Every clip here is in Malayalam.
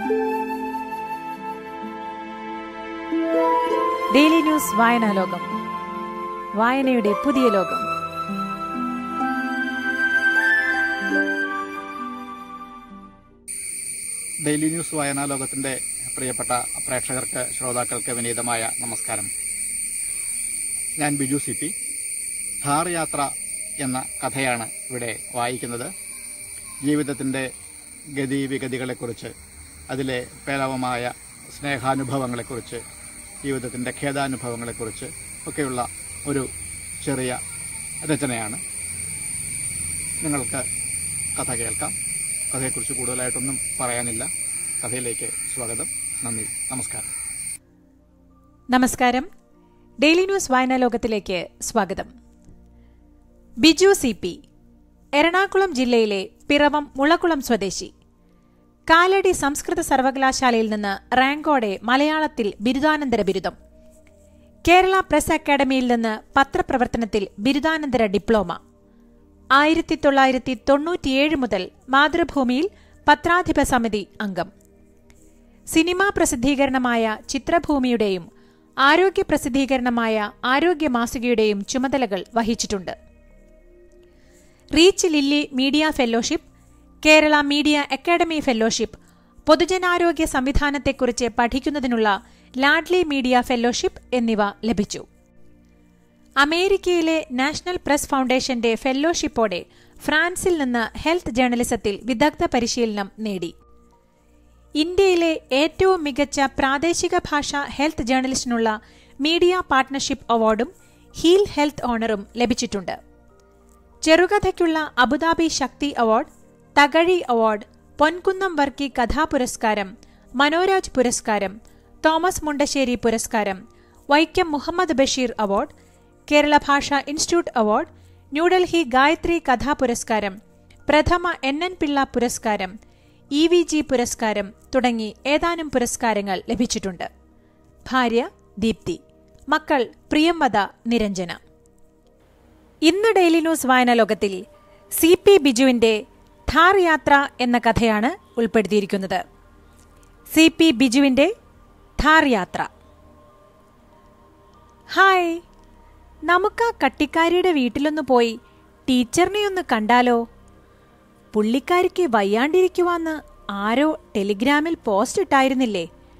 ഡെയിലി ന്യൂസ് വായനാ ലോകം വായനയുടെ പുതിയ ലോകം ഡെയിലി ന്യൂസ് വായനാ ലോകത്തിന്റെ പ്രിയപ്പെട്ട പ്രേക്ഷകർക്ക് ശ്രോതാക്കൾക്ക് വിനീതമായ നമസ്കാരം ഞാൻ ബിജു സി പി ഥാർ യാത്ര എന്ന കഥയാണ് ഇവിടെ വായിക്കുന്നത് ജീവിതത്തിന്റെ ഗതിവിഗതികളെക്കുറിച്ച് അതിലെ പേലവമായ സ്നേഹാനുഭവങ്ങളെക്കുറിച്ച് ജീവിതത്തിന്റെ ഖേദാനുഭവങ്ങളെക്കുറിച്ച് ഒക്കെയുള്ള ഒരു ചെറിയ രചനയാണ് നിങ്ങൾക്ക് കഥ കേൾക്കാം കഥയെക്കുറിച്ച് കൂടുതലായിട്ടൊന്നും പറയാനില്ല കഥയിലേക്ക് സ്വാഗതം നന്ദി നമസ്കാരം നമസ്കാരം ഡെയിലി ന്യൂസ് വായനാ ലോകത്തിലേക്ക് സ്വാഗതം ബിജു സി പി എറണാകുളം ജില്ലയിലെ പിറവം മുളക്കുളം സ്വദേശി കാലടി സംസ്കൃത സർവകലാശാലയിൽ നിന്ന് റാങ്കോടെ മലയാളത്തിൽ ബിരുദാനന്തര ബിരുദം കേരള പ്രസ് അക്കാദമിയിൽ നിന്ന് പത്രപ്രവർത്തനത്തിൽ ബിരുദാനന്തര ഡിപ്ലോമ ആയിരത്തി തൊള്ളായിരത്തി തൊണ്ണൂറ്റിയേഴ് മുതൽ മാതൃഭൂമിയിൽ പത്രാധിപ സമിതി അംഗം സിനിമാ പ്രസിദ്ധീകരണമായ ചിത്രഭൂമിയുടെയും ആരോഗ്യ പ്രസിദ്ധീകരണമായ ആരോഗ്യ മാസികയുടെയും ചുമതലകൾ വഹിച്ചിട്ടുണ്ട് reach Lilly media fellowship Kerala media academy fellowship പൊതുജനാരോഗ്യ സംവിധാനത്തെക്കുറിച്ച് പഠിക്കുന്നതിനുള്ള ലാഡ്ലി മീഡിയ ഫെലോഷിപ്പ് എന്നിവ ലഭിച്ചു അമേരിക്കയിലെ നാഷണൽ പ്രസ് ഫൗണ്ടേഷന്റെ ഫെല്ലോഷിപ്പോടെ ഫ്രാൻസിൽ നിന്ന് ഹെൽത്ത് ജേർണലിസത്തിൽ വിദഗ്ധ പരിശീലനം നേടി ഇന്ത്യയിലെ ഏറ്റവും മികച്ച പ്രാദേശിക ഭാഷാ ഹെൽത്ത് ജേർണലിസ്റ്റിനുള്ള മീഡിയ പാർട്ട്ണർഷിപ്പ് അവാർഡും ഹീൽ ഹെൽത്ത് ഓണറും ലഭിച്ചിട്ടുണ്ട് ചെറുകഥയ്ക്കുള്ള Abu Dhabi Sakthi award Thakazhi award Ponkunnam Varkey കഥാപുരസ്കാരം മനോരാജ് പുരസ്കാരം തോമസ് മുണ്ടശ്ശേരി പുരസ്കാരം Vaikom Muhammad Basheer award Kerala Bhasha institute award New Delhi Gayathri കഥാപുരസ്കാരം പ്രഥമ എൻ എൻ പിള്ള പുരസ്കാരം ഇ വി ജി പുരസ്കാരം തുടങ്ങി ഏതാനും പുരസ്കാരങ്ങൾ ലഭിച്ചിട്ടുണ്ട് ഭാര്യ ദീപ്തി മക്കൾ പ്രിയംവദ നിരഞ്ജന ഇന്ന് ഡെയിലി ന്യൂസ് വായനാ ലോകത്തിൽ സി പി ബിജുവിന്റെ ഥാർ യാത്ര എന്ന കഥയാണ് ഉൾപ്പെടുത്തിയിരിക്കുന്നത് സി പി ബിജുവിന്റെ ഥാർ യാത്ര ഹായ് നമുക്ക് ആ കട്ടിക്കാരിയുടെ വീട്ടിലൊന്ന് പോയി ടീച്ചറിനെ ഒന്ന് കണ്ടാലോ പുള്ളിക്കാരിക്ക് വയ്യാണ്ടിരിക്കുവാന്ന് ആരോ ടെലിഗ്രാമിൽ പോസ്റ്റ് ഇട്ടായിരുന്നില്ലേ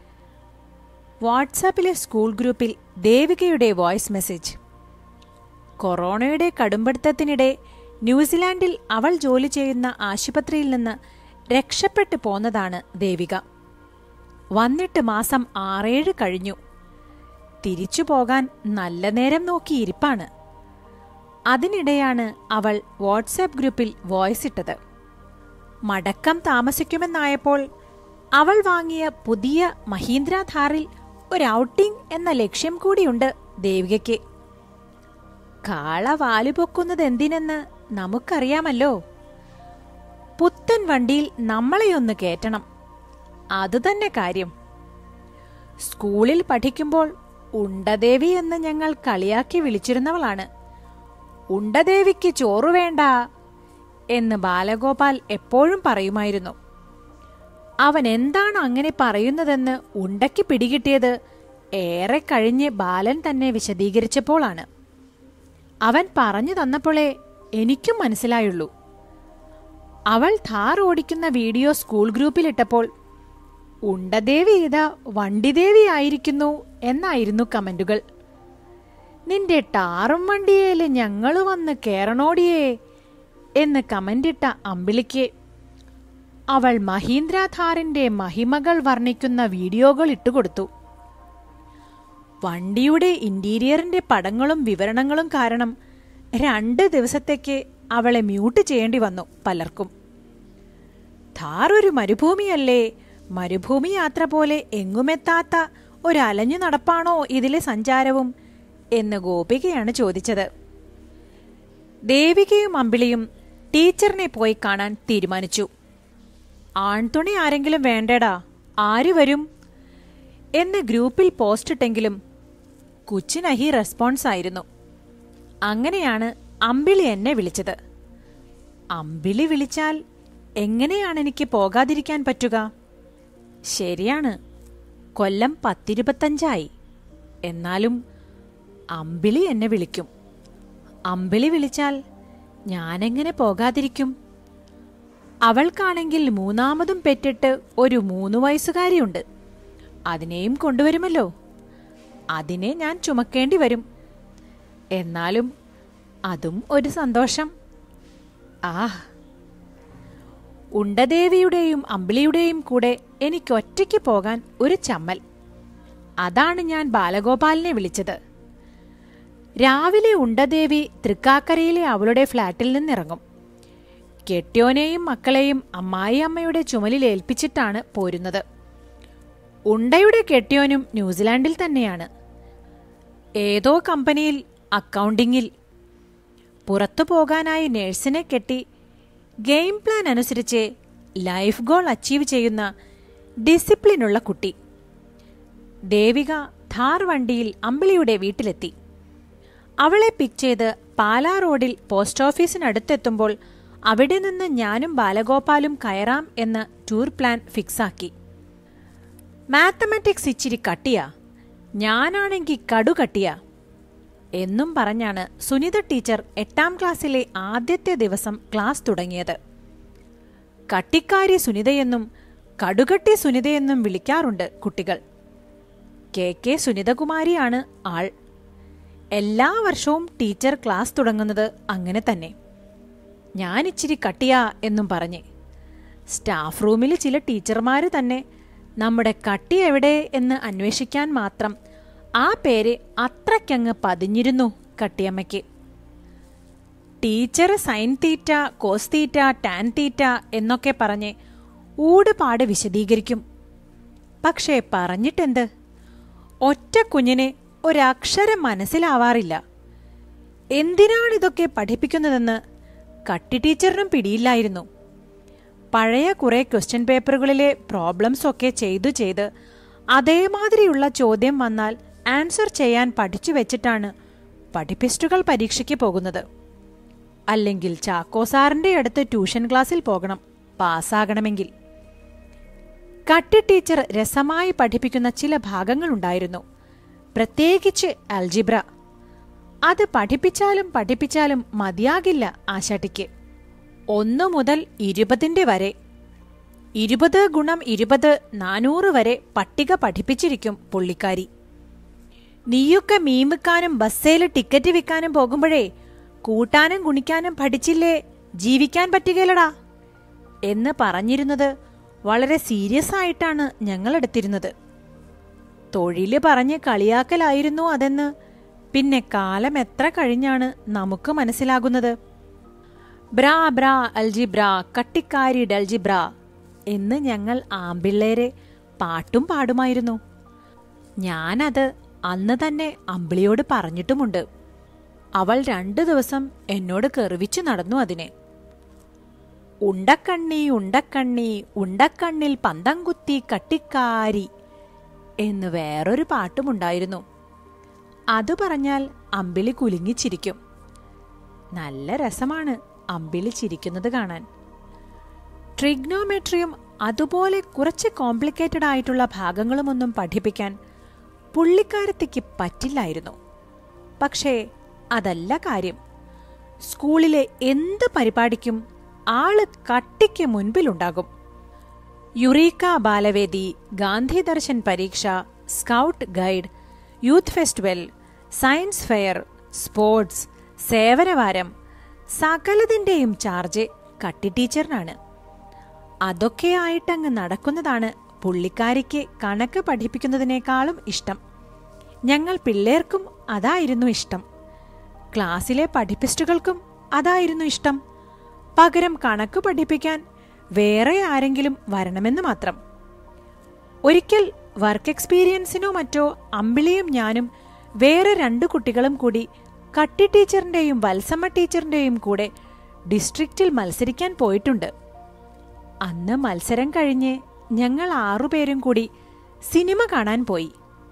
വാട്സാപ്പിലെ സ്കൂൾ ഗ്രൂപ്പിൽ ദേവികയുടെ വോയിസ് മെസ്സേജ് കൊറോണയുടെ കടുംപിടുത്തത്തിനിടെ ന്യൂസിലാൻഡിൽ അവൾ ജോലി ചെയ്യുന്ന ആശുപത്രിയിൽ നിന്ന് രക്ഷപ്പെട്ടു പോന്നതാണ് ദേവിക വന്നിട്ട് മാസം ആറേഴ് കഴിഞ്ഞു തിരിച്ചു പോകാൻ നല്ല നേരം നോക്കിയിരിപ്പാണ് അതിനിടെയാണ് അവൾ വാട്സാപ്പ് ഗ്രൂപ്പിൽ വോയിസ് ഇട്ടത് മടക്കം താമസിക്കുമെന്നായപ്പോൾ അവൾ വാങ്ങിയ പുതിയ മഹീന്ദ്ര ഥാറിൽ ഒരു ഔട്ടിംഗ് എന്ന ലക്ഷ്യം കൂടിയുണ്ട് ദേവികയ്ക്ക് കാള വാലുപൊക്കുന്നത് എന്തിനെന്ന് നമുക്കറിയാമല്ലോ പുത്തൻ വണ്ടിയിൽ നമ്മളെയൊന്ന് കേറ്റണം അതുതന്നെ കാര്യം സ്കൂളിൽ പഠിക്കുമ്പോൾ ഉണ്ടദേവി എന്ന് ഞങ്ങൾ കളിയാക്കി വിളിച്ചിരുന്നവളാണ് ഉണ്ടദേവിക്ക് ചോറു വേണ്ട എന്ന് ബാലഗോപാൽ എപ്പോഴും പറയുമായിരുന്നു അവൻ എന്താണ് അങ്ങനെ പറയുന്നതെന്ന് ഉണ്ടയ്ക്ക് പിടികിട്ടിയത് ഏറെ കഴിഞ്ഞ് ബാലൻ തന്നെ വിശദീകരിച്ചപ്പോഴാണ് അവൻ പറഞ്ഞു തന്നപ്പോഴേ എനിക്കും മനസ്സിലായുള്ളൂ അവൾ ഥാർ ഓടിക്കുന്ന വീഡിയോ സ്കൂൾ ഗ്രൂപ്പിലിട്ടപ്പോൾ ഉണ്ടദേവി ഇതാ വണ്ടിദേവി ആയിരിക്കുന്നു എന്നായിരുന്നു കമന്റുകൾ നിന്റെ ടാറും വണ്ടിയേല് ഞങ്ങള് വന്ന് കേറണോടിയേ എന്ന് കമന്റിട്ട അമ്പിളിക്ക് അവൾ മഹീന്ദ്ര ഥാറിന്റെ മഹിമകൾ വർണ്ണിക്കുന്ന വീഡിയോകൾ ഇട്ടുകൊടുത്തു വണ്ടിയുടെ ഇന്റീരിയറിന്റെ പടങ്ങളും വിവരണങ്ങളും കാരണം രണ്ട് ദിവസത്തേക്ക് അവളെ മ്യൂട്ട് ചെയ്യേണ്ടി വന്നു പലർക്കും ഥാർ ഒരു മരുഭൂമിയല്ലേ മരുഭൂമി യാത്ര പോലെ എങ്ങുമെത്താത്ത ഒരു അലഞ്ഞു നടപ്പാണോ ഇതിലെ സഞ്ചാരവും എന്ന് ഗോപികയാണ് ചോദിച്ചത് ദേവികയും അമ്പിളിയും ടീച്ചറിനെ പോയി കാണാൻ തീരുമാനിച്ചു ആൺതുണി ആരെങ്കിലും വേണ്ടടാ ആര് വരും എന്ന് ഗ്രൂപ്പിൽ പോസ്റ്റ് ഇട്ടെങ്കിലും കുച്ചിനഹി റെസ്പോൺസ് ആയിരുന്നു അങ്ങനെയാണ് അമ്പിളി എന്നെ വിളിച്ചത് അമ്പിളി വിളിച്ചാൽ എങ്ങനെയാണ് എനിക്ക് പോകാതിരിക്കാൻ പറ്റുക ശരിയാണ് കൊല്ലം പത്തിരുപത്തഞ്ചായി എന്നാലും അമ്പിളി എന്നെ വിളിക്കും അമ്പിളി വിളിച്ചാൽ ഞാനെങ്ങനെ പോകാതിരിക്കും അവൾക്കാണെങ്കിൽ മൂന്നാമതും പെറ്റിട്ട് ഒരു മൂന്ന് വയസ്സുകാരിയുണ്ട് അതിനെയും കൊണ്ടുവരുമല്ലോ അതിനെ ഞാൻ ചുമക്കേണ്ടി വരും എന്നാലും അതും ഒരു സന്തോഷം ആഹ് ഉണ്ടദേവിയുടെയും അമ്പിളിയുടെയും കൂടെ എനിക്ക് ഒറ്റയ്ക്ക് പോകാൻ ഒരു ചമ്മൽ അതാണ് ഞാൻ ബാലഗോപാലിനെ വിളിച്ചത് രാവിലെ ഉണ്ടദേവി തൃക്കാക്കരയിലെ അവളുടെ ഫ്ളാറ്റിൽ നിന്നിറങ്ങും കെട്യോനെയും മക്കളെയും അമ്മായി അമ്മയുടെ ചുമലിൽ ഏൽപ്പിച്ചിട്ടാണ് പോരുന്നത് ഉണ്ടയുടെ കെട്യോനും ന്യൂസിലാൻഡിൽ തന്നെയാണ് ഏതോ കമ്പനിയിൽ അക്കൗണ്ടിങ്ങിൽ പുറത്തു പോകാനായി നേഴ്സിനെ കെട്ടി ഗെയിം പ്ലാൻ അനുസരിച്ച് ലൈഫ് ഗോൾ അച്ചീവ് ചെയ്യുന്ന ഡിസിപ്ലിനുള്ള കുട്ടി ദേവിക ഥാർ വണ്ടിയിൽ അമ്പിളിയുടെ വീട്ടിലെത്തി അവളെ പിക്ക് ചെയ്ത് പാലാ റോഡിൽ പോസ്റ്റ് ഓഫീസിനടുത്തെത്തുമ്പോൾ അവിടെ നിന്ന് ഞാനും ബാലഗോപാലും കയറാം എന്ന് ടൂർ പ്ലാൻ ഫിക്സാക്കി മാത്തമാറ്റിക്സ് ഇച്ചിരി കട്ടിയാ ഞാനാണെങ്കി കടു കട്ടിയാ എന്നും പറഞ്ഞാണ് സുനിത ടീച്ചർ എട്ടാം ക്ലാസ്സിലെ ആദ്യത്തെ ദിവസം ക്ലാസ് തുടങ്ങിയത് കട്ടിക്കാരി സുനിതയെന്നും കടുകട്ടി സുനിതയെന്നും വിളിക്കാറുണ്ട് കുട്ടികൾ കെ കെ സുനിതകുമാരിയാണ് ആൾ എല്ലാ വർഷവും ടീച്ചർ ക്ലാസ് തുടങ്ങുന്നത് അങ്ങനെ തന്നെ ഞാൻ ഇച്ചിരി കട്ടിയാ എന്നും പറഞ്ഞ് സ്റ്റാഫ് റൂമിൽ ചില ടീച്ചർമാര് തന്നെ നമ്മുടെ കട്ടി എവിടെ എന്ന് അന്വേഷിക്കാൻ മാത്രം ആ പേര് അത്രയ്ക്കങ്ങ് പതിഞ്ഞിരുന്നു കട്ടിയമ്മയ്ക്ക് teacher sine theta cos theta tan theta എന്നൊക്കെ പറഞ്ഞ് ഊടുപാട് വിശദീകരിക്കും പക്ഷേ പറഞ്ഞിട്ടെന്ത് ഒറ്റ കുഞ്ഞിനെ ഒരക്ഷരം മനസ്സിലാവാറില്ല എന്തിനാണിതൊക്കെ പഠിപ്പിക്കുന്നതെന്ന് കട്ടി ടീച്ചറിനും പിടിയില്ലായിരുന്നു പഴയ കുറെ ക്വസ്റ്റ്യൻ പേപ്പറുകളിലെ പ്രോബ്ലംസ് ഒക്കെ ചെയ്തു ചെയ്ത് അതേമാതിരിയുള്ള ചോദ്യം വന്നാൽ ആൻസർ ചെയ്യാൻ പഠിച്ചു വെച്ചിട്ടാണ് പഠിപ്പിസ്റ്റുകൾ പരീക്ഷയ്ക്ക് പോകുന്നത് അല്ലെങ്കിൽ ചാക്കോ സാറിന്റെ അടുത്ത് ട്യൂഷൻ ക്ലാസ്സിൽ പോകണം പാസ്സാകണമെങ്കിൽ കട്ടി ടീച്ചർ രസമായി പഠിപ്പിക്കുന്ന ചില ഭാഗങ്ങളുണ്ടായിരുന്നു പ്രത്യേകിച്ച് അൽജിബ്ര അത് പഠിപ്പിച്ചാലും പഠിപ്പിച്ചാലും മതിയാകില്ല ആശാട്ടിക്ക് ഒന്ന് മുതൽ ഇരുപതിന്റെ വരെ ഇരുപത് ഗുണം ഇരുപത് നാനൂറ് വരെ പട്ടിക പഠിപ്പിച്ചിരിക്കും പുള്ളിക്കാരി നീയൊക്കെ മീൻ വിൽക്കാനും ബസ്സേല് ടിക്കറ്റ് വിൽക്കാനും പോകുമ്പോഴേ കൂട്ടാനും ഗുണിക്കാനും പഠിച്ചില്ലേ ജീവിക്കാൻ പറ്റുകയില്ലടാ എന്ന് പറഞ്ഞിരുന്നത് വളരെ സീരിയസ് ആയിട്ടാണ് ഞങ്ങൾ എടുത്തിരുന്നത് തൊഴില് പറഞ്ഞ് കളിയാക്കലായിരുന്നു അതെന്ന് പിന്നെ കാലം എത്ര കഴിഞ്ഞാണ് നമുക്ക് മനസ്സിലാകുന്നത് ബ്രാ ബ്രാ അൽജിബ്ര കട്ടിക്കാരി ഡൽജിബ്ര എന്ന് ഞങ്ങൾ ആമ്പിള്ളേരെ പാട്ടും പാടുമായിരുന്നു ഞാനത് അന്ന് തന്നെ അമ്പിളിയോട് പറഞ്ഞിട്ടുമുണ്ട് അവൾ രണ്ടു ദിവസം എന്നോട് കെറിവിച്ചു നടന്നു അതിനെ ഉണ്ടക്കണ്ണി ഉണ്ടക്കണ്ണി ഉണ്ടക്കണ്ണിൽ പന്തം കുത്തി കട്ടിക്കാരി എന്ന് വേറൊരു പാട്ടുമുണ്ടായിരുന്നു അത് പറഞ്ഞാൽ അമ്പിളി കുലുങ്ങിച്ചിരിക്കും നല്ല രസമാണ് അമ്പിളി ചിരിക്കുന്നത് കാണാൻ ട്രിഗ്നോമെട്രിയും അതുപോലെ കുറച്ച് കോംപ്ലിക്കേറ്റഡ് ആയിട്ടുള്ള ഭാഗങ്ങളുമൊന്നും പഠിപ്പിക്കാൻ പുള്ളിക്കാരത്തിക്ക് പറ്റില്ലായിരുന്നു പക്ഷേ അതല്ല കാര്യം സ്കൂളിലെ എന്ത് പരിപാടിക്കും ആള് കട്ടിക്ക് മുൻപിലുണ്ടാകും യുറീക്ക ബാലവേദി ഗാന്ധി ദർശൻ പരീക്ഷ scout guide youth festival science fair sports സേവനവാരം സകലതിന്റെയും ചാർജ് കട്ടി ടീച്ചറിനാണ് അതൊക്കെ ആയിട്ടങ്ങ് നടക്കുന്നതാണ് പുള്ളിക്കാരിക്ക് കണക്ക് പഠിപ്പിക്കുന്നതിനേക്കാളും ഇഷ്ടം ഞങ്ങൾ പിള്ളേർക്കും അതായിരുന്നു ഇഷ്ടം ക്ലാസ്സിലെ പഠിപ്പിസ്റ്റുകൾക്കും അതായിരുന്നു ഇഷ്ടം പകരം കണക്ക് പഠിപ്പിക്കാൻ വേറെ ആരെങ്കിലും വരണമെന്ന് മാത്രം ഒരിക്കൽ വർക്ക് എക്സ്പീരിയൻസിനോ മറ്റോ അമ്പിളിയും ഞാനും വേറെ രണ്ടു കുട്ടികളും കൂടി കട്ടി ടീച്ചറിന്റെയും വത്സമ്മ ടീച്ചറിന്റെയും കൂടെ ഡിസ്ട്രിക്റ്റിൽ മത്സരിക്കാൻ പോയിട്ടുണ്ട് അന്ന് മത്സരം കഴിഞ്ഞ് ഞങ്ങൾ ആറുപേരും കൂടി സിനിമ കാണാൻ പോയി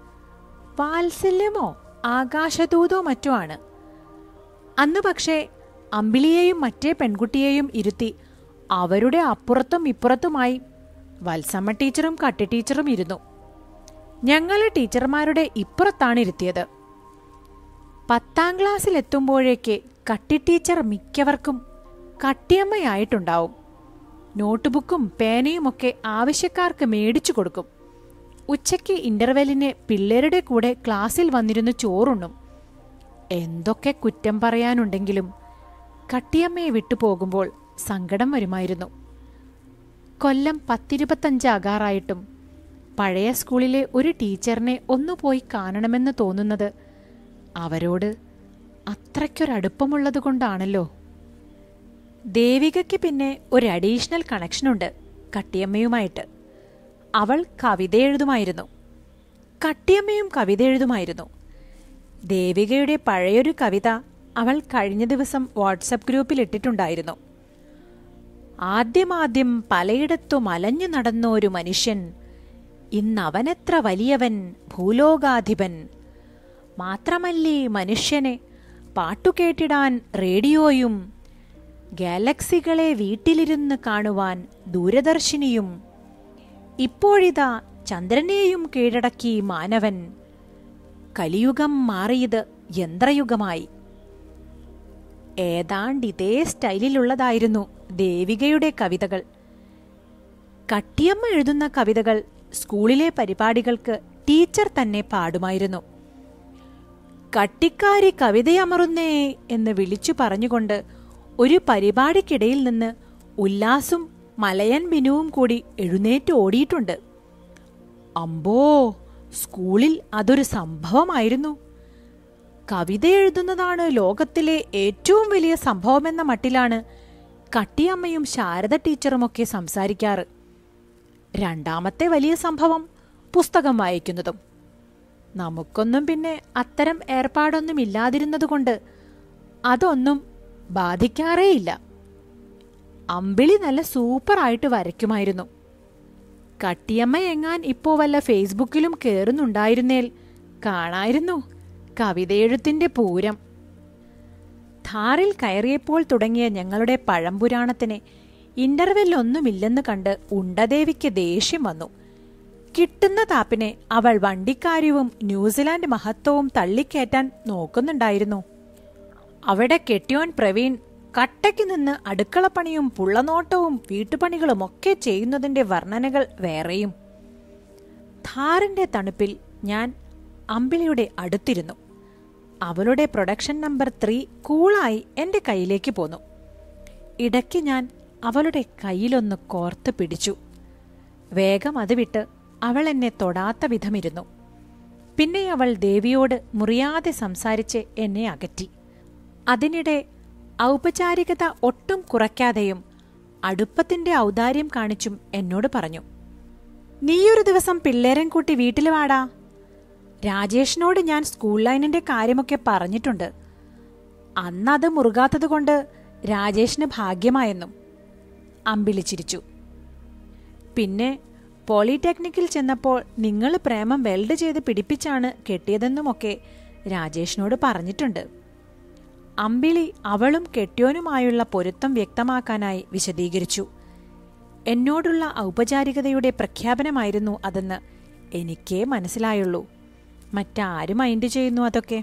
വാത്സല്യമോ ആകാശദൂതോ മറ്റോ ആണ് അന്ന് പക്ഷേ അമ്പിളിയെയും മറ്റേ പെൺകുട്ടിയെയും ഇരുത്തി അവരുടെ അപ്പുറത്തും ഇപ്പുറത്തുമായി വത്സമ്മ ടീച്ചറും കട്ടി ടീച്ചറും ഇരുന്നു ഞങ്ങളെ ടീച്ചർമാരുടെ ഇപ്പുറത്താണ് ഇരുത്തിയത് പത്താം ക്ലാസ്സിൽ എത്തുമ്പോഴേക്ക് കട്ടി ടീച്ചർ മിക്കവർക്കും കട്ടിയമ്മയായിട്ടുണ്ടാവും നോട്ട്ബുക്കും പേനയുമൊക്കെ ആവശ്യക്കാർക്ക് മേടിച്ചു കൊടുക്കും ഉച്ചയ്ക്ക് ഇന്റർവെല്ലിന് പിള്ളേരുടെ കൂടെ ക്ലാസ്സിൽ വന്നിരുന്ന് ചോറുണ്ണും എന്തൊക്കെ കുറ്റം പറയാനുണ്ടെങ്കിലും കട്ടിയമ്മയെ വിട്ടുപോകുമ്പോൾ സങ്കടം വരുമായിരുന്നു കൊല്ലം പത്തിരുപത്തഞ്ചാകാറായിട്ടും പഴയ സ്കൂളിലെ ഒരു ടീച്ചറിനെ ഒന്ന് പോയി കാണണമെന്ന് തോന്നുന്നത് അവരോട് അത്രയ്ക്കൊരടുപ്പമുള്ളത് കൊണ്ടാണല്ലോ ദേവികയ്ക്ക് പിന്നെ ഒരു അഡീഷണൽ കണക്ഷനുണ്ട് കട്ടിയമ്മയുമായിട്ട് അവൾ കവിത എഴുതുമായിരുന്നു കട്ടിയമ്മയും കവിത എഴുതുമായിരുന്നു ദേവികയുടെ പഴയൊരു കവിത അവൾ കഴിഞ്ഞ ദിവസം വാട്സപ്പ് ഗ്രൂപ്പിൽ ഇട്ടിട്ടുണ്ടായിരുന്നു ആദ്യമാദ്യം പലയിടത്തും അലഞ്ഞു നടന്ന ഒരു മനുഷ്യൻ ഇന്നവനെത്ര വലിയവൻ ഭൂലോകാധിപൻ മാത്രമല്ലേ മനുഷ്യനെ പാട്ടുകേട്ടിടാൻ റേഡിയോയും ഗാലക്സികളെ വീട്ടിലിരുന്ന് കാണുവാൻ ദൂരദർശിനിയും ഇപ്പോഴിതാ ചന്ദ്രനെയും കീഴടക്കി മാനവൻ കലിയുഗം മാറിയത് യന്ത്രയുഗമായി ഏതാണ്ടിതേ സ്റ്റൈലിലുള്ളതായിരുന്നു ദേവികയുടെ കവിതകൾ കട്ടിയമ്മ എഴുതുന്ന കവിതകൾ സ്കൂളിലെ പരിപാടികൾക്ക് ടീച്ചർ തന്നെ പാടുമായിരുന്നു കട്ടിക്കാരി കവിതയമറുന്നേ എന്ന് വിളിച്ചു പറഞ്ഞുകൊണ്ട് ഒരു പരിപാടിക്കിടയിൽ നിന്ന് ഉല്ലാസും മലയൻ ബിനുവും കൂടി എഴുന്നേറ്റ് ഓടിയിട്ടുണ്ട് അമ്പോ സ്കൂളിൽ അതൊരു സംഭവമായിരുന്നു കവിത എഴുതുന്നതാണ് ലോകത്തിലെ ഏറ്റവും വലിയ സംഭവമെന്ന മട്ടിലാണ് കട്ടിയമ്മയും ശാരദ ടീച്ചറുമൊക്കെ സംസാരിക്കാറ് രണ്ടാമത്തെ വലിയ സംഭവം പുസ്തകം വായിക്കുന്നതും നമുക്കൊന്നും പിന്നെ അത്തരം ഏർപ്പാടൊന്നും ഇല്ലാതിരുന്നതുകൊണ്ട് അതൊന്നും ബാധിക്കാറേയില്ല അമ്പിളി നല്ല സൂപ്പറായിട്ട് വരയ്ക്കുമായിരുന്നു കട്ടിയമ്മ എങ്ങാൻ ഇപ്പോ വല്ല ഫേസ്ബുക്കിലും കേറുന്നുണ്ടായിരുന്നേൽ കാണായിരുന്നു കവിതയെഴുത്തിന്റെ പൂരം ധാറിൽ കയറിയപ്പോൾ തുടങ്ങിയ ഞങ്ങളുടെ പഴംപുരാണത്തിന് ഇന്റർവെല്ലൊന്നുമില്ലെന്ന് കണ്ട് ഉണ്ടദേവിക്ക് ദേഷ്യം വന്നു കിട്ടുന്ന താപ്പിനെ അവൾ വണ്ടിക്കാര്യവും ന്യൂസിലാൻഡ് മഹത്വവും തള്ളിക്കയറ്റാൻ നോക്കുന്നുണ്ടായിരുന്നു അവിടെ കെട്ടിയോൻ പ്രവീൺ കട്ടയ്ക്ക് നിന്ന് അടുക്കളപ്പണിയും പുള്ളനോട്ടവും വീട്ടുപണികളും ഒക്കെ ചെയ്യുന്നതിന്റെ വർണ്ണനകൾ വേറെയും ധാറിന്റെ തണുപ്പിൽ ഞാൻ അമ്പിളിയുടെ അടുത്തിരുന്നു അവളുടെ പ്രൊഡക്ഷൻ നമ്പർ ത്രീ കൂളായി എന്റെ കയ്യിലേക്ക് പോന്നു ഇടയ്ക്ക് ഞാൻ അവളുടെ കയ്യിലൊന്ന് കോർത്ത് പിടിച്ചു വേഗം അത് വിട്ട് അവൾ എന്നെ തൊടാത്ത വിധമിരുന്നു പിന്നെ അവൾ ദേവിയോട് മുറിയാതെ സംസാരിച്ച് എന്നെ അകറ്റി അതിനിടെ ഔപചാരികത ഒട്ടും കുറയ്ക്കാതെയും അടുപ്പത്തിന്റെ ഔദാര്യം കാണിച്ചും എന്നോട് പറഞ്ഞു നീയൊരു ദിവസം പിള്ളേരൻ കൂട്ടി വീട്ടിൽ വാടാ രാജേഷിനോട് ഞാൻ സ്കൂൾ ലൈനിന്റെ കാര്യമൊക്കെ പറഞ്ഞിട്ടുണ്ട് അന്നത് മുറുകാത്തതുകൊണ്ട് രാജേഷിന് ഭാഗ്യമായെന്നും അമ്പിളി ചിരിച്ചു പിന്നെ പോളിടെക്നിക്കിൽ ചെന്നപ്പോൾ നിങ്ങൾ പ്രേമം വെൽഡ് ചെയ്ത് പിടിപ്പിച്ചാണ് കെട്ടിയതെന്നുമൊക്കെ രാജേഷിനോട് പറഞ്ഞിട്ടുണ്ട് അമ്പിളി അവളും കെട്ടിയോനുമായുള്ള പൊരുത്തം വ്യക്തമാക്കാനായി വിശദീകരിച്ചു എന്നോടുള്ള ഔപചാരികതയുടെ പ്രഖ്യാപനമായിരുന്നു അതെന്ന് എനിക്കേ മനസ്സിലായുള്ളൂ മറ്റാരും മൈൻഡ് ചെയ്യുന്നു അതൊക്കെ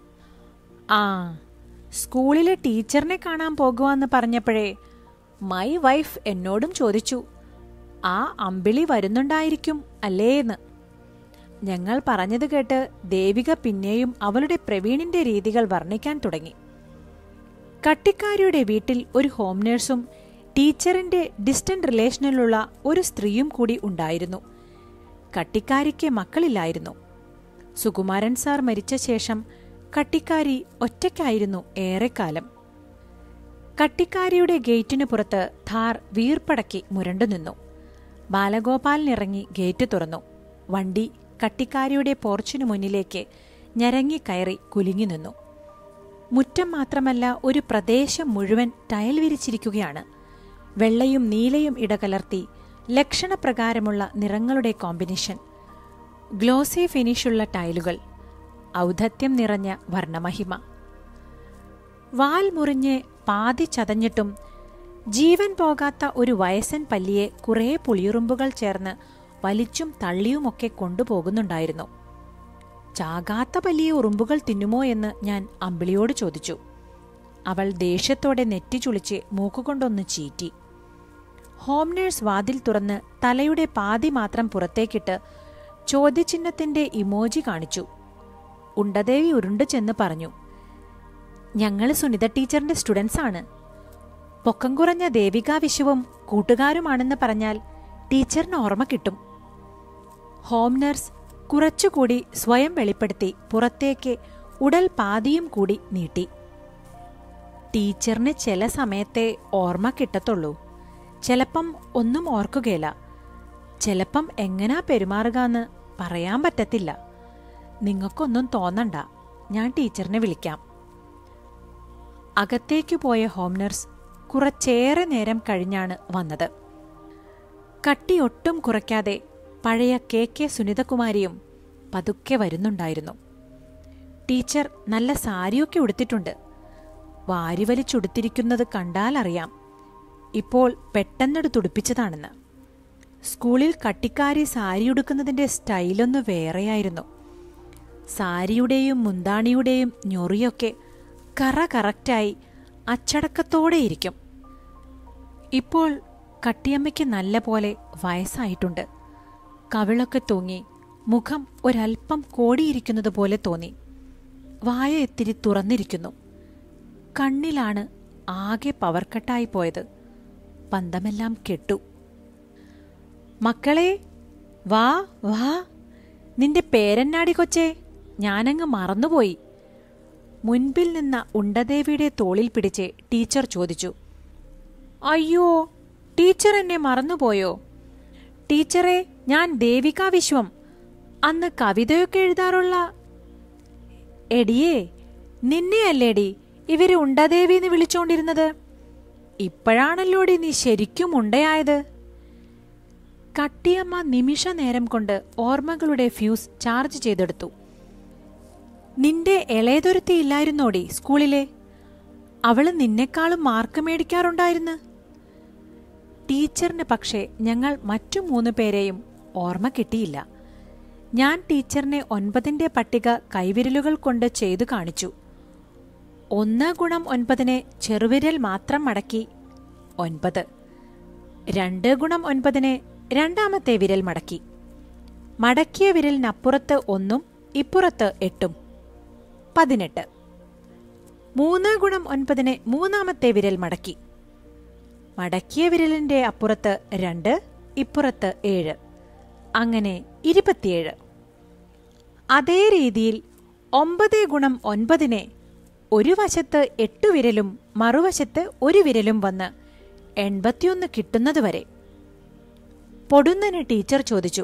ആ സ്കൂളിലെ ടീച്ചറിനെ കാണാൻ പോകുവാന്ന് പറഞ്ഞപ്പോഴേ മൈ വൈഫ് എന്നോടും ചോദിച്ചു ആ അമ്പിളി വരുന്നുണ്ടായിരിക്കും അല്ലേന്ന് ഞങ്ങൾ പറഞ്ഞത് കേട്ട് ദേവിക പിന്നെയും അവളുടെ പ്രവീണിന്റെ രീതികൾ വർണ്ണിക്കാൻ തുടങ്ങി കട്ടിക്കാരിയുടെ വീട്ടിൽ ഒരു ഹോം നേഴ്സും ടീച്ചറിന്റെ ഡിസ്റ്റന്റ് റിലേഷനിലുള്ള ഒരു സ്ത്രീയും കൂടി ഉണ്ടായിരുന്നു കട്ടിക്കാരിക്ക് മക്കളില്ലായിരുന്നു സുകുമാരൻ സാർ മരിച്ച ശേഷം കട്ടിക്കാരി ഒറ്റയ്ക്കായിരുന്നു ഏറെക്കാലം കട്ടിക്കാരിയുടെ ഗേറ്റിനു പുറത്ത് ധാർ വീർപ്പടക്കി മുരണ്ടു നിന്നു ബാലഗോപാലിനിറങ്ങി ഗേറ്റ് തുറന്നു വണ്ടി കട്ടിക്കാരിയുടെ പോർച്ചിനു മുന്നിലേക്ക് ഞരങ്ങി കയറി കുലുങ്ങി നിന്നു മുറ്റം മാത്രമല്ല ഒരു പ്രദേശം മുഴുവൻ ടയൽ വിരിച്ചിരിക്കുകയാണ് വെള്ളയും നീലയും ഇടകലർത്തി ലക്ഷണപ്രകാരമുള്ള നിറങ്ങളുടെ കോമ്പിനേഷൻ ഗ്ലോസി ഫിനിഷുള്ള ടൈലുകൾ ഔദ്ധത്യം നിറഞ്ഞ വർണ്ണമഹിമ വാൽ മുറിഞ്ഞ് പാതി ചതഞ്ഞിട്ടും ജീവൻ പോകാത്ത ഒരു വയസ്സൻ പല്ലിയെ കുറേ പുളിയുറുമ്പുകൾ ചേർന്ന് വലിച്ചും തള്ളിയുമൊക്കെ കൊണ്ടുപോകുന്നുണ്ടായിരുന്നു ചാകാത്ത പല്ലിയെ ഉറുമ്പുകൾ തിന്നുമോ എന്ന് ഞാൻ അമ്പിളിയോട് ചോദിച്ചു അവൾ ദേഷ്യത്തോടെ നെറ്റി ചുളിച്ച് മൂക്കുകൊണ്ടൊന്ന് ചീറ്റി ഹോം നേഴ്സ് വാതിൽ തുറന്ന് തലയുടെ പാതി മാത്രം പുറത്തേക്കിട്ട് ചോദ്യചിഹ്നത്തിന്റെ ഇമോജി കാണിച്ചു ഉണ്ടദേവി ഉരുണ്ടു ചെന്ന് പറഞ്ഞു ഞങ്ങൾ സുനിത ടീച്ചറിന്റെ സ്റ്റുഡൻസ് ആണ് പൊക്കം കുറഞ്ഞ ദേവികാ വിശുവും കൂട്ടുകാരുമാണെന്ന് പറഞ്ഞാൽ ടീച്ചറിന് ഓർമ്മ കിട്ടും ഹോം നഴ്സ് കുറച്ചുകൂടി സ്വയം വെളിപ്പെടുത്തി പുറത്തേക്ക് ഉടൽ പാതിയും കൂടി നീട്ടി ടീച്ചറിന് ചില സമയത്തെ ഓർമ്മ കിട്ടത്തുള്ളൂ ചിലപ്പം ഒന്നും ഓർക്കുകയില്ല ചിലപ്പം എങ്ങനാ പെരുമാറുകാന്ന് പറയാൻ പറ്റത്തില്ല നിങ്ങൾക്കൊന്നും തോന്നണ്ട ഞാൻ ടീച്ചറിനെ വിളിക്കാം അകത്തേക്കു പോയ ഹോം നഴ്സ് കുറച്ചേറെ നേരം കഴിഞ്ഞാണ് വന്നത് കട്ടി ഒട്ടും കുറയ്ക്കാതെ പഴയ കെ കെ സുനിതകുമാരിയും പതുക്കെ വരുന്നുണ്ടായിരുന്നു ടീച്ചർ നല്ല സാരിയൊക്കെ ഉടുത്തിട്ടുണ്ട് വാരിവലിച്ചുടുത്തിരിക്കുന്നത് കണ്ടാലറിയാം ഇപ്പോൾ പെട്ടെന്നെടുത്തുടുപ്പിച്ചതാണെന്ന് സ്കൂളിൽ കട്ടിക്കാരി സാരി ഉടുക്കുന്നതിന്റെ സ്റ്റൈലൊന്ന് വേറെയായിരുന്നു സാരിയുടെയും മുന്താണിയുടെയും ഞൊറിയൊക്കെ കറ കറക്റ്റായി അച്ചടക്കത്തോടെയിരിക്കും ഇപ്പോൾ കട്ടിയമ്മയ്ക്ക് നല്ല പോലെ വയസ്സായിട്ടുണ്ട് കവിളൊക്കെ തൂങ്ങി മുഖം ഒരൽപ്പം കോടിയിരിക്കുന്നത് പോലെ തോന്നി വായ എത്തിരി തുറന്നിരിക്കുന്നു കണ്ണിലാണ് ആകെ പവർ കട്ടായി പോയത് പന്തമെല്ലാം കെട്ടു മക്കളെ വാ വാ നിന്റെ പേരെന്നാടി കൊച്ചേ ഞാനങ്ങ് മറന്നുപോയി മുൻപിൽ നിന്ന ഉണ്ടദേവിയുടെ തോളിൽ പിടിച്ച് ടീച്ചർ ചോദിച്ചു അയ്യോ ടീച്ചർ എന്നെ മറന്നുപോയോ ടീച്ചറെ ഞാൻ ദേവിക വിശ്വം അന്ന് കവിതയൊക്കെ എഴുതാറുള്ള എടിയേ നിന്നെയല്ലേടി ഇവര് ഉണ്ടദേവിന്ന് വിളിച്ചോണ്ടിരുന്നത് ഇപ്പോഴാണല്ലോടി നീ ശരിക്കും ഉണ്ടയായത് കട്ടിയമ്മ നിമിഷ നേരം കൊണ്ട് ഓർമ്മകളുടെ ഫ്യൂസ് ചാർജ് ചെയ്തെടുത്തു നിന്റെ ഇളയതൊരുത്തി ഇല്ലായിരുന്നോടി സ്കൂളിലെ അവള് നിന്നെക്കാളും മാർക്ക് മേടിക്കാറുണ്ടായിരുന്നു ടീച്ചറിന് പക്ഷേ ഞങ്ങൾ മറ്റു മൂന്ന് പേരെയും ഓർമ്മ കിട്ടിയില്ല ഞാൻ ടീച്ചറിനെ ഒൻപതിന്റെ പട്ടിക കൈവിരലുകൾ കൊണ്ട് ചെയ്തു കാണിച്ചു ഒന്ന് ഗുണം ഒൻപതിനെ ചെറുവിരൽ മാത്രം മടക്കി ഒൻപത് രണ്ട് ഗുണം ഒൻപതിനെ രണ്ടാമത്തെ വിരൽ മടക്കി മടക്കിയ വിരലിനപ്പുറത്ത് ഒന്നും ഇപ്പുറത്ത് എട്ടും പതിനെട്ട് മൂന്ന് ഗുണം ഒൻപതിനെ മൂന്നാമത്തെ വിരൽ മടക്കി മടക്കിയ വിരലിന്റെ അപ്പുറത്ത് രണ്ട് ഇപ്പുറത്ത് ഏഴ് അങ്ങനെ ഇരുപത്തിയേഴ് അതേ രീതിയിൽ ഒമ്പത് ഗുണം ഒൻപതിനെ ഒരു വശത്ത് എട്ടു വിരലും മറുവശത്ത് ഒരു വിരലും വന്ന് എൺപത്തിയൊന്ന് കിട്ടുന്നതുവരെ പൊടുന്നന് ടീച്ചർ ചോദിച്ചു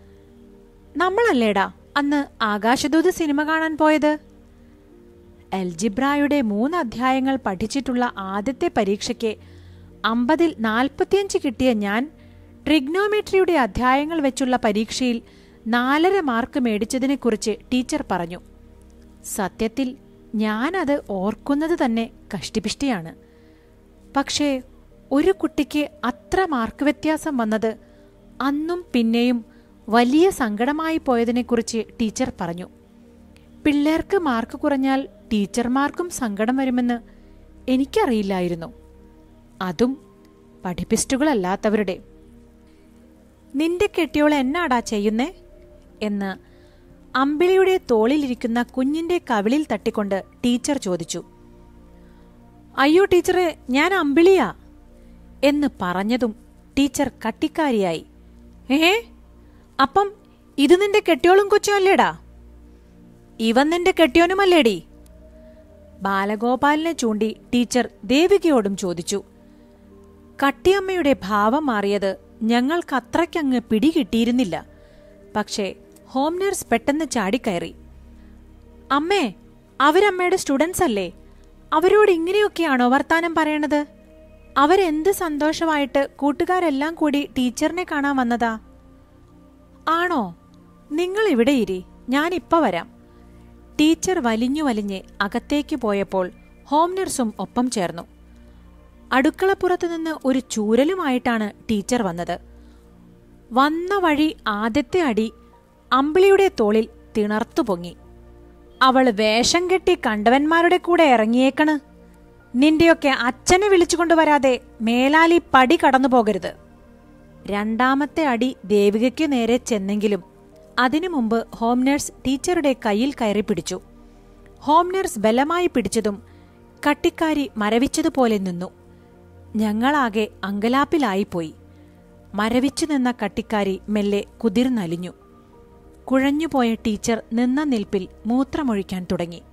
നമ്മളല്ലേടാ അന്ന് ആകാശദൂത് സിനിമ കാണാൻ പോയത് എൽജിബ്രായുടെ മൂന്ന് അധ്യായങ്ങൾ പഠിച്ചിട്ടുള്ള ആദ്യത്തെ പരീക്ഷയ്ക്ക് അമ്പതിൽ നാൽപ്പത്തിയഞ്ച് കിട്ടിയ ഞാൻ ട്രിഗ്നോമെട്രിയുടെ അധ്യായങ്ങൾ വെച്ചുള്ള പരീക്ഷയിൽ നാലര മാർക്ക് മേടിച്ചതിനെക്കുറിച്ച് ടീച്ചർ പറഞ്ഞു സത്യത്തിൽ ഞാനത് ഓർക്കുന്നത് തന്നെ കഷ്ടിപിഷ്ടിയാണ് പക്ഷേ ഒരു കുട്ടിക്ക് അത്ര മാർക്ക് വ്യത്യാസം വന്നത് അന്നും പിന്നെയും വലിയ സങ്കടമായി പോയതിനെക്കുറിച്ച് ടീച്ചർ പറഞ്ഞു പിള്ളേർക്ക് മാർക്ക് കുറഞ്ഞാൽ ടീച്ചർമാർക്കും സങ്കടം വരുമെന്ന് എനിക്കറിയില്ലായിരുന്നു അതും പഠിപ്പിസ്റ്റുകളല്ലാത്തവരുടെ നിന്റെ കെട്ടിയോൾ എന്നാടാ ചെയ്യുന്നേ എന്ന് അമ്പിളിയുടെ തോളിലിരിക്കുന്ന കുഞ്ഞിന്റെ കവിളിൽ തട്ടിക്കൊണ്ട് ടീച്ചർ ചോദിച്ചു അയ്യോ ടീച്ചറെ ഞാൻ അമ്പിളിയാ എന്ന് പറഞ്ഞതും ടീച്ചർ കട്ടിക്കാരിയായി ഏ അപ്പം ഇത് നിന്റെ കെട്ടിയോളും കൊച്ചും അല്ലേടാ ഇവൻ നിന്റെ കെട്ടിയോനുമല്ലേടി ബാലഗോപാലിനെ ചൂണ്ടി ടീച്ചർ ദേവികയോടും ചോദിച്ചു കട്ടിയമ്മയുടെ ഭാവം മാറിയത് ഞങ്ങൾക്കത്രയ്ക്കങ്ങ് പിടികിട്ടിയിരുന്നില്ല പക്ഷേ ഹോം നഴ്സ് പെട്ടെന്ന് ചാടിക്കയറി അമ്മേ അവരമ്മയുടെ സ്റ്റുഡൻസ് അല്ലേ അവരോട് ഇങ്ങനെയൊക്കെയാണോ വർത്താനം പറയണത് അവരെന്ത് സന്തോഷമായിട്ട് കൂട്ടുകാരെല്ലാം കൂടി ടീച്ചറിനെ കാണാൻ വന്നതാ ആണോ നിങ്ങൾ ഇവിടെ ഇരി ഞാനിപ്പ വരാം ടീച്ചർ വലിഞ്ഞു വലിഞ്ഞ് അകത്തേക്ക് പോയപ്പോൾ ഹോം നഴ്സും ഒപ്പം ചേർന്നു അടുക്കളപ്പുറത്തു നിന്ന് ഒരു ചൂരലുമായിട്ടാണ് ടീച്ചർ വന്നത് വന്ന വഴി ആദ്യത്തെ അടി അമ്പിളിയുടെ തോളിൽ തിണർത്തു പൊങ്ങി അവൾ വേഷം കെട്ടി കണ്ടവന്മാരുടെ കൂടെ ഇറങ്ങിയേക്കണ് നിന്റെയൊക്കെ അച്ഛനെ വിളിച്ചുകൊണ്ടുവരാതെ മേലാലി പടി കടന്നു പോകരുത് രണ്ടാമത്തെ അടി ദേവികയ്ക്കു നേരെ ചെന്നെങ്കിലും അതിനു മുമ്പ് ഹോം നഴ്സ് ടീച്ചറുടെ കയ്യിൽ കയറി പിടിച്ചു ഹോം നഴ്സ് ബലമായി പിടിച്ചതും കട്ടിക്കാരി മരവിച്ചതുപോലെ നിന്നു ഞങ്ങളാകെ അങ്കലാപ്പിലായിപ്പോയി മരവിച്ചു നിന്ന കട്ടിക്കാരി മെല്ലെ കുതിർന്നലിഞ്ഞു കുഴഞ്ഞുപോയ ടീച്ചർ നിന്ന നിൽപ്പിൽ മൂത്രമൊഴിക്കാൻ തുടങ്ങി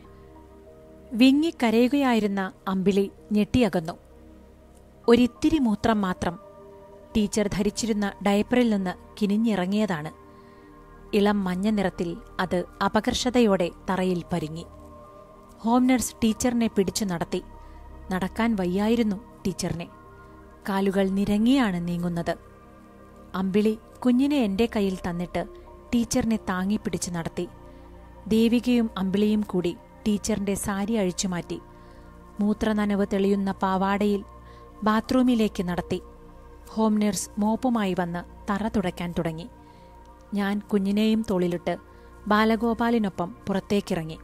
വിങ്ങിക്കരയുകയായിരുന്ന അമ്പിളി ഞെട്ടിയകന്നു ഒരിത്തിരി മൂത്രം മാത്രം ടീച്ചർ ധരിച്ചിരുന്ന ഡയപ്പറിൽ നിന്ന് കിനിഞ്ഞിറങ്ങിയതാണ് ഇളം മഞ്ഞ നിറത്തിൽ അത് അപകർഷതയോടെ തറയിൽ പരിങ്ങി ഹോം നഴ്സ് ടീച്ചറിനെ പിടിച്ചു നടത്തി നടക്കാൻ വയ്യായിരുന്നു ടീച്ചറിനെ കാലുകൾ നിരങ്ങിയാണ് നീങ്ങുന്നത് അമ്പിളി കുഞ്ഞിനെ എന്റെ കയ്യിൽ തന്നിട്ട് ടീച്ചറിനെ താങ്ങിപ്പിടിച്ച് നടത്തി ദേവികയും അമ്പിളിയും കൂടി ടീച്ചറിന്റെ സാരി അഴിച്ചുമാറ്റി മൂത്രനനവ് തെളിയുന്ന പാവാടയിൽ ബാത്റൂമിലേക്ക് നടത്തി ഹോം നഴ്സ് മോപ്പുമായി വന്ന് തറ തുടയ്ക്കാൻ തുടങ്ങി ഞാൻ കുഞ്ഞിനെയും തോളിലിട്ട് ബാലഗോപാലിനൊപ്പം പുറത്തേക്കിറങ്ങി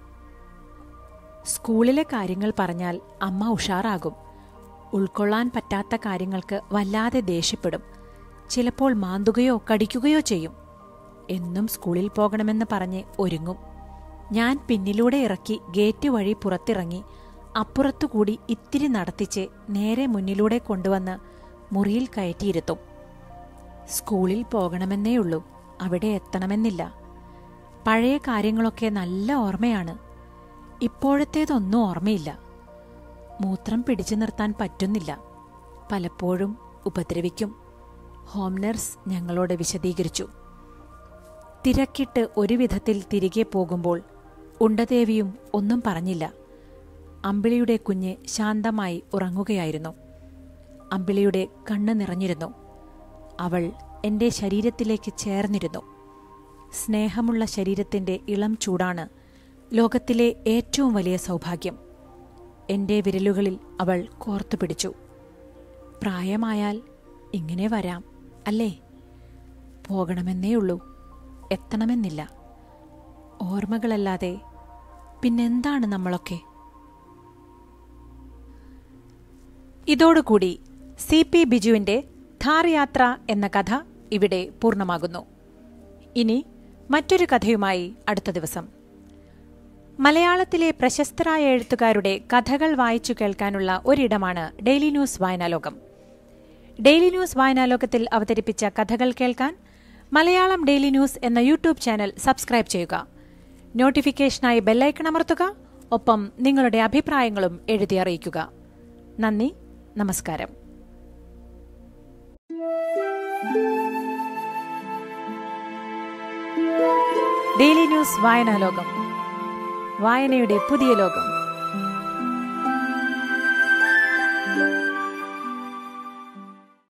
സ്കൂളിലെ കാര്യങ്ങൾ പറഞ്ഞാൽ അമ്മ ഉഷാറാകും ഉൾക്കൊള്ളാൻ പറ്റാത്ത കാര്യങ്ങൾക്ക് വല്ലാതെ ദേഷ്യപ്പെടും ചിലപ്പോൾ മാന്തുകയോ കടിക്കുകയോ ചെയ്യും എന്നും സ്കൂളിൽ പോകണമെന്ന് പറഞ്ഞ് ഒരുങ്ങും ഞാൻ പിന്നിലൂടെ ഇറക്കി ഗേറ്റ് വഴി പുറത്തിറങ്ങി അപ്പുറത്തുകൂടി ഇത്തിരി നടത്തിച്ച് നേരെ മുന്നിലൂടെ കൊണ്ടുവന്ന് മുറിയിൽ കയറ്റിയിരുത്തും സ്കൂളിൽ പോകണമെന്നേയുള്ളൂ അവിടെ എത്തണമെന്നില്ല പഴയ കാര്യങ്ങളൊക്കെ നല്ല ഓർമ്മയാണ് ഇപ്പോഴത്തേതൊന്നും ഓർമ്മയില്ല മൂത്രം പിടിച്ചു നിർത്താൻ പറ്റുന്നില്ല പലപ്പോഴും ഉപദ്രവിക്കും ഹോം നഴ്സ് ഞങ്ങളോട് വിശദീകരിച്ചു തിരക്കിട്ട് ഒരു വിധത്തിൽ തിരികെ പോകുമ്പോൾ ഉണ്ടദേവിയും ഒന്നും പറഞ്ഞില്ല അമ്പിളിയുടെ കുഞ്ഞ് ശാന്തമായി ഉറങ്ങുകയായിരുന്നു അമ്പിളിയുടെ കണ്ണ് നിറഞ്ഞിരുന്നു അവൾ എന്റെ ശരീരത്തിലേക്ക് ചേർന്നിരുന്നു സ്നേഹമുള്ള ശരീരത്തിന്റെ ഇളം ചൂടാണ് ലോകത്തിലെ ഏറ്റവും വലിയ സൗഭാഗ്യം എന്റെ വിരലുകളിൽ അവൾ കോർത്തു പിടിച്ചു പ്രായമായാൽ ഇങ്ങനെ വരാം അല്ലേ പോകണമെന്നേയുള്ളൂ എത്തണമെന്നില്ല ഓർമ്മകളല്ലാതെ പിന്നെന്താണ് നമ്മളൊക്കെ ഇതോടുകൂടി സി പി ബിജുവിന്റെ ധാർ യാത്ര എന്ന കഥ ഇവിടെ പൂർണ്ണമാകുന്നു ഇനി മറ്റൊരു കഥയുമായി അടുത്ത ദിവസം മലയാളത്തിലെ പ്രശസ്തരായ എഴുത്തുകാരുടെ കഥകൾ വായിച്ചു കേൾക്കാനുള്ള ഒരിടമാണ് ഡെയിലി ന്യൂസ് വായനാലോകം ഡെയിലി ന്യൂസ് വായനാലോകത്തിൽ അവതരിപ്പിച്ച കഥകൾ കേൾക്കാൻ മലയാളം ഡെയിലി ന്യൂസ് എന്ന യൂട്യൂബ് ചാനൽ സബ്സ്ക്രൈബ് ചെയ്യുക നോട്ടിഫിക്കേഷനായി ബെല്ലൈക്കൺ അമർത്തുക ഒപ്പം നിങ്ങളുടെ അഭിപ്രായങ്ങളും എഴുതി അറിയിക്കുക നന്ദി നമസ്കാരം ഡെയിലി ന്യൂസ് വായനാലോകം വായനയുടെ പുതിയ ലോകം